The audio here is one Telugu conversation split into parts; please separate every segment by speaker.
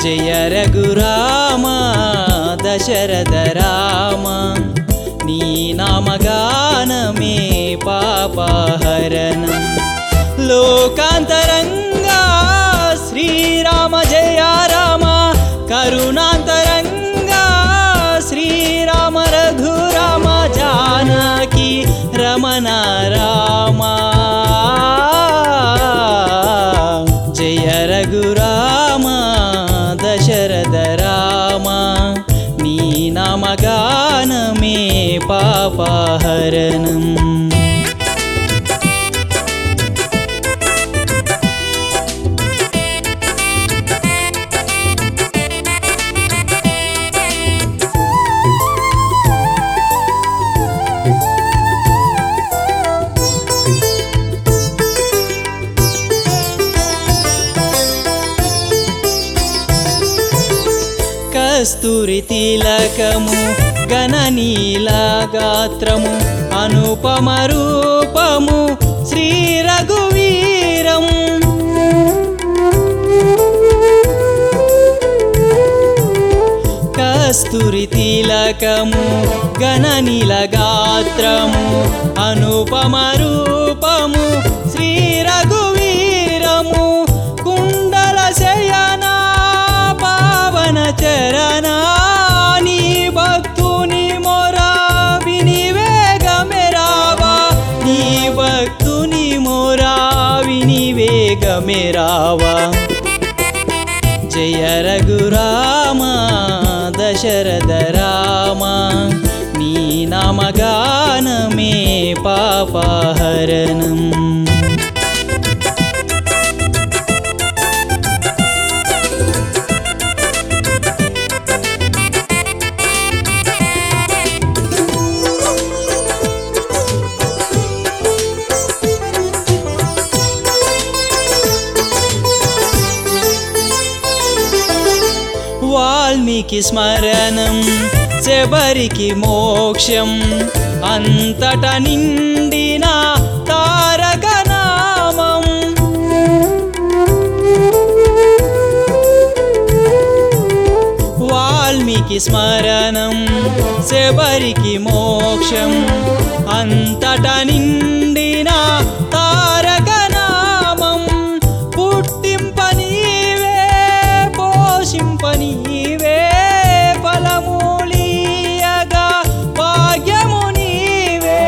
Speaker 1: జయ రఘురామ దశరథ రామ నీ నామగానమే పాపహరణం లోకాంతరంగా శ్రీరామ జయ రామ కరుణాంతరంగా శ్రీరామ రఘురామ జానకి రమణ రామ జయ రఘురామ దశరథ రామ నీ నామగానమే పాపహరణం కస్తూరి తిలకము గణనీల గాత్రము అనుపమ రూపము శ్రీ రఘువీరం కస్తూరి తిలకము గణనీల గాత్రము అనుపమ రూపము శ్రీ రఘువీరము కుండల శయన పావన చరణ నీ భక్తుని మొరా వినివేగమెరావా నీ భక్తుని మొరా వినివేగమెరావా జయ రఘురామ దశరథ రామ నీ నామగానమే పాపహరణం వాల్మీకి స్మరణం శబరికి మోక్షం అంతట నిండిన తారక నామం వాల్మీకి స్మరణం శబరికి మోక్షం అంతట నిండిన తారక నామం పుట్టింపనీవే పోషింపనీవే ఫలమూలియగా భాగ్యము నీవే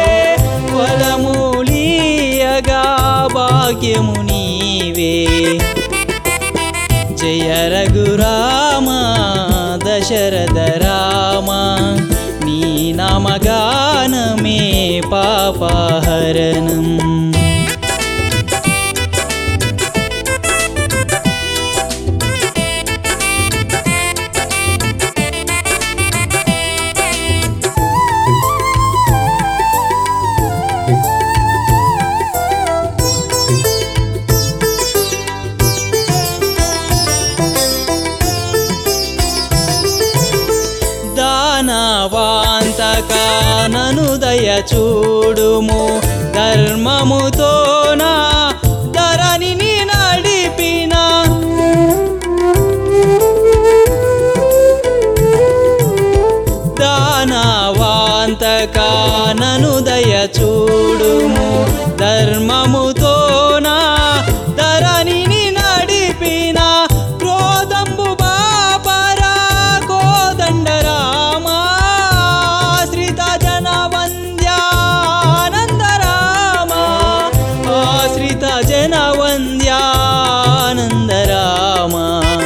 Speaker 1: ఫలమూలియగా భాగ్యము నీవే జయ రఘురామ దశరథ రామ నీ నామగానమే పాపహరణం దానవాంతక నను దయ చూడుము ధర్మముతో నా ధరణిని నడిపిన దానవాంతక నను దయ చూడుము ధర్మముతో నా ధరణిని నడిపిన క్రోధంబు బాపరా కోదండ రామా ఆశ్రిత జన వంద్యానంద రామా ఆశ్రిత జన వంద్యానంద రామా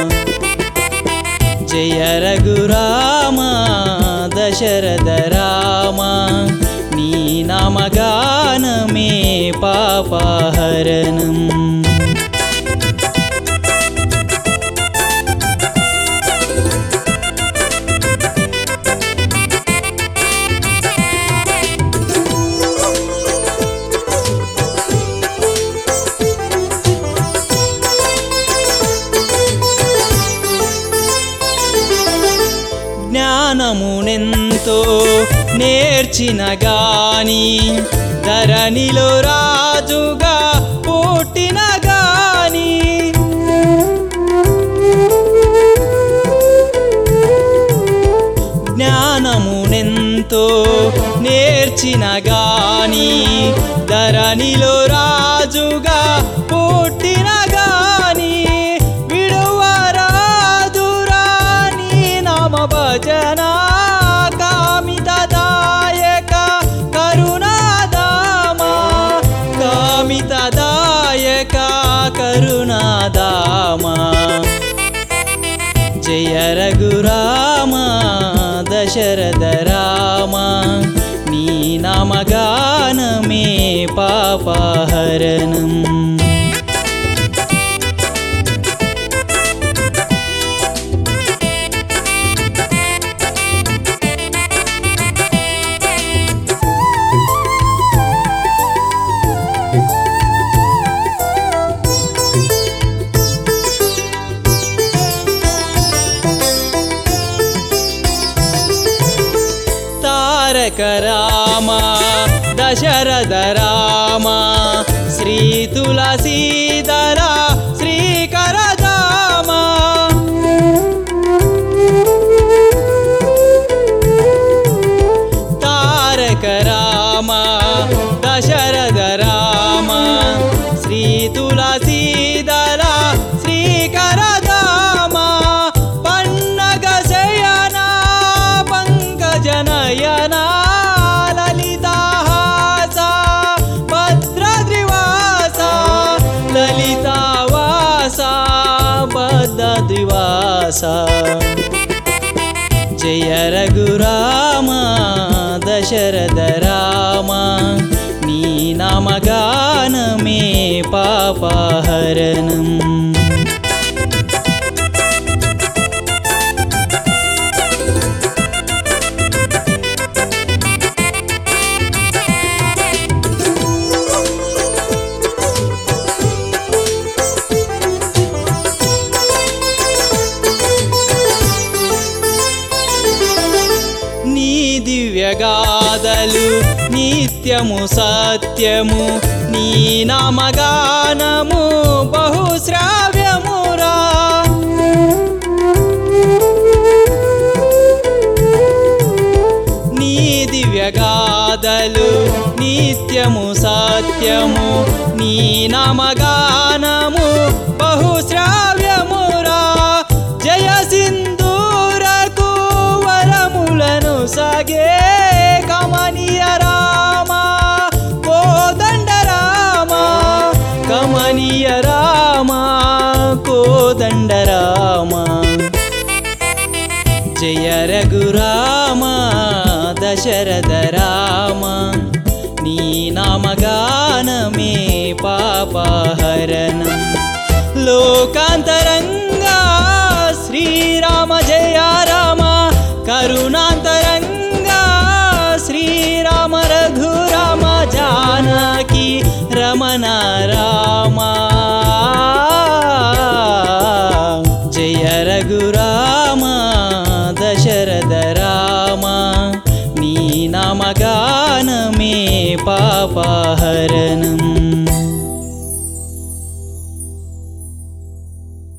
Speaker 1: జయ రఘురామ దశరథ రామ నీ నామగానమే పాపహరణం జ్ఞానమునెంతో నేర్చిన గాని ధరణిలో రాజుగా పుట్టిన గాని నేర్చిన గాని ధరణిలో రాజుగా పుట్టిన గాని విడువరాదురా నీ నామ భజన కామితదాయక కరుణాదామా కామితదాయక కరుణాదామా జయ రఘురామ దశరథ రామ నీ నామగానమే పాపహరణం తారక రామ దశరథ రామ శ్రీ తులసీధర శ్రీకర రామ తారక రామ దశరథ రామ శ్రీ తులసీధర శ్రీకర రామ పన్నగ శయన పంకజనయన లలితాహాస భద్రద్రివాస లలితావాస భద్రద్రివాస జయ రఘురామ దశరథ రామ నీ నామగానమే పాపహరణం నీ దివ్యగాథలు నిత్యము సత్యము నీ నామగానము బహుశ్రావ్యమురా నీ దివ్యగాథలు నిత్యము సత్యము నీ నామగానము బహుశ్రావ్యమురా జయ సింధూరకు వరములను సగే కమనీయ రామ కోదండ రామ కమనీయ రామ కోదండ రామ జయ రఘురామ దశరథ రామ నీ నామగానమే పాపహరణం లోకాంతరంగ